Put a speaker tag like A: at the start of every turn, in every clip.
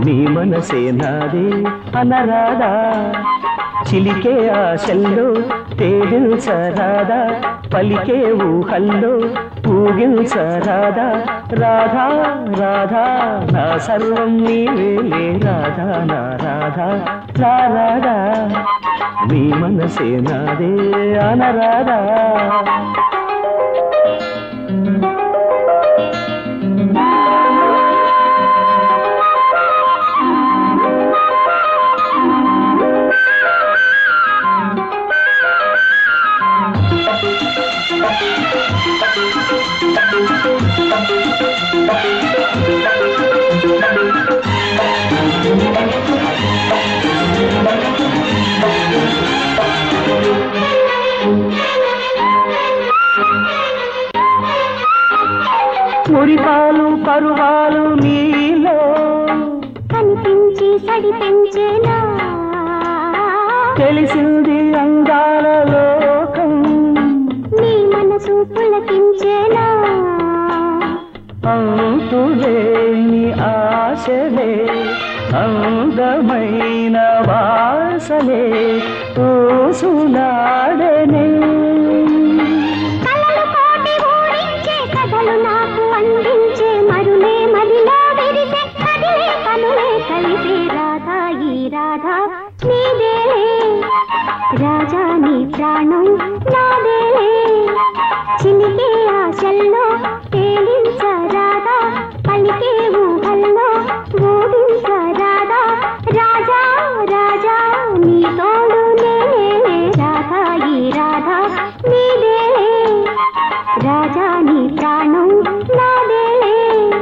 A: నీ మనసే నాదే అనరాదా చిలికే ఆశల్లో తేలించరాదా పలికే ఊహల్లో ఊగిల్చరాదా రాధా రాధా నా సర్వం నీవేలే రాధా నా రాధా రాధా నీ మనసే నాదే అనరాదా మురిపాలు పరువాలు నీలో
B: కనిపించి సడి పెంచేనా
A: తెలిసింది అందాల లోకం
B: నీ మనసు పులకించేనా
A: అంతులేని ఆశలే అందమైన వాసలే ఊసులాడనే
B: కలలు కోటి ఊరించే కథలు నాకు అందించే మరులే మదిలో విరిసే కదిలే కనులే కలిసే రాధా ఈ రాధా నీదేలే రాజా నీ ప్రాణం నాదేలే చిలికే ఆశల్లో తేలించరాదా పలికే ఊహల్లో ఊడించరాదా రాజా రాజా నీ తోడు నేనే రాధా ఈ రాధా నీదేలే రాజా నీ ప్రాణం నాదేలే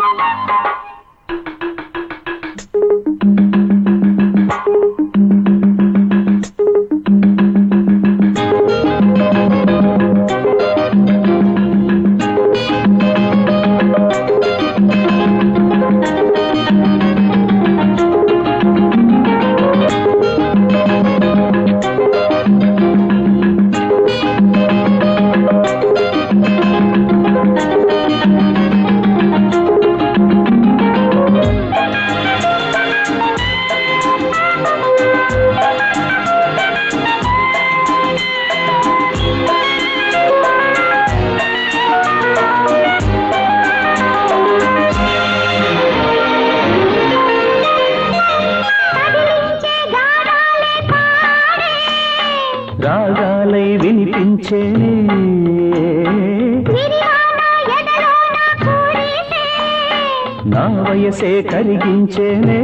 B: కదిలించే గానాలే పాడే
A: రాగాలై వినిపించేనే
B: విరివాన ఎదలోన కూరిసే
A: నా వయసే కరిగించేనే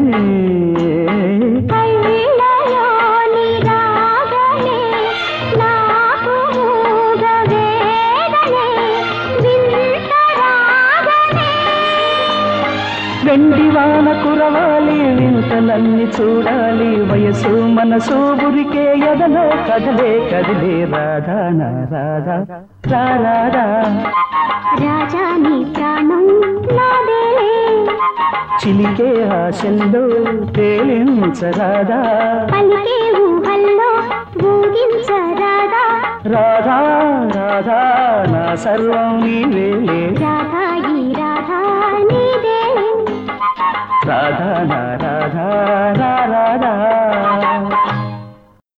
B: కళ్ళలోని రాగలే నాకు మూగ వేదనే వింత రాగలే
A: వెండి వాన కురవాలి వింతలన్నీ చూడాలి వయసు మనసు బురికే ఎదలో కదలే కదిలే రాధా నా రాధా రా రాధా
B: రాజా నీ ప్రాణం నాదేలే
A: చిలికే ఆశల్లో తేలించరాదా
B: పలికే ఊహల్లో ఊగించరాదా
A: రాధా రాధా నా సర్వం నీవేలే
B: రాధా ఈ రాధా నీదేలే
A: రాధా నా రాధా రా రా